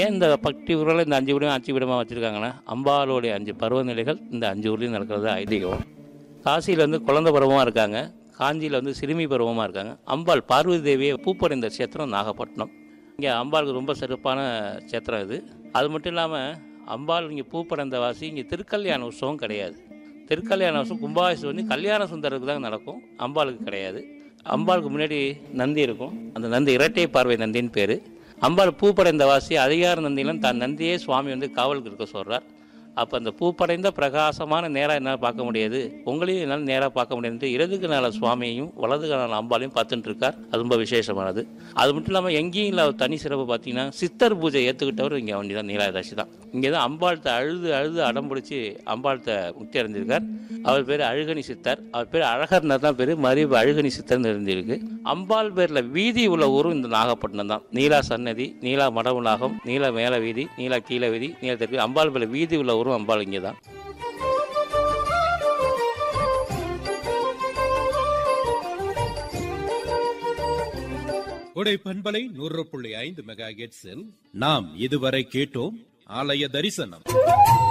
ஏன் இந்த பக்தி ஊரில் இந்த அஞ்சு ஊரையும் ஆட்சி விடமாக வச்சுருக்காங்கன்னா அம்பாளுடைய அஞ்சு பருவநிலைகள் இந்த அஞ்சு ஊர்லேயும் நடக்கிறது ஐதீகம் காசியில் வந்து குழந்தை பருவமாக இருக்காங்க காஞ்சியில் வந்து சிறுமி பருவமாக இருக்காங்க அம்பாள் பார்வதி தேவியை பூப்படைந்த சேத்திரம் நாகப்பட்டினம் இங்கே அம்பாளுக்கு ரொம்ப சிறப்பான சேத்திரம் இது அது மட்டும் இல்லாமல் அம்பாள் இங்கே பூப்படைந்த வாசி இங்கே திருக்கல்யாண உற்சவம் கிடையாது திருக்கல்யாண உற்சவம் கும்பாபிஷேகம் வந்து கல்யாண சுந்தருக்கு தான் நடக்கும் அம்பாளுக்கு கிடையாது அம்பாளுக்கு முன்னாடி நந்தி இருக்கும் அந்த நந்தி இரட்டை பார்வை நந்தின்னு பேர் அம்பாள் பூப்படைந்த வாசி அதிகார நந்தியிலும் தான் நந்தியே சுவாமி வந்து காவலுக்கு இருக்க சொல்கிறார் அப்போ அந்த பூப்படைந்த பிரகாசமான நேராக என்னால் பார்க்க முடியாது உங்களையும் என்னால் நேராக பார்க்க முடியாது இடதுக்கு நாள சுவாமியையும் வலதுக்கு நாள அம்பாலையும் பார்த்துட்டு இருக்கார் அது ரொம்ப விசேஷமானது அது மட்டும் இல்லாமல் எங்கேயும் இல்லாத தனி சிறப்பு பார்த்தீங்கன்னா சித்தர் பூஜை ஏற்றுக்கிட்டவர் இங்கே வண்டி தான் நீலாதாசி தான் இங்கே தான் அம்பாள்கிட்ட அழுது அழுது அடம் பிடிச்சி அம்பாள்கிட்ட முக்தி அடைஞ்சிருக்கார் அவர் பேர் அழுகணி சித்தர் அவர் பேர் அழகர்னர் தான் பேர் மறு அழுகணி சித்தர்னு இருந்திருக்கு அம்பாள் பேரில் வீதி உள்ள ஊரும் இந்த நாகப்பட்டினம் தான் நீலா சன்னதி நீலா மடவுலாகம் நீலா மேல வீதி நீலா கீழ வீதி நீலா தெற்கு அம்பாள் பேரில் வீதி உள்ள ஊரும் அம்பாள் இங்கே தான் கொடை பண்பலை நூறு புள்ளி ஐந்து மெகா நாம் இதுவரை கேட்டோம் ஆலய தரிசனம்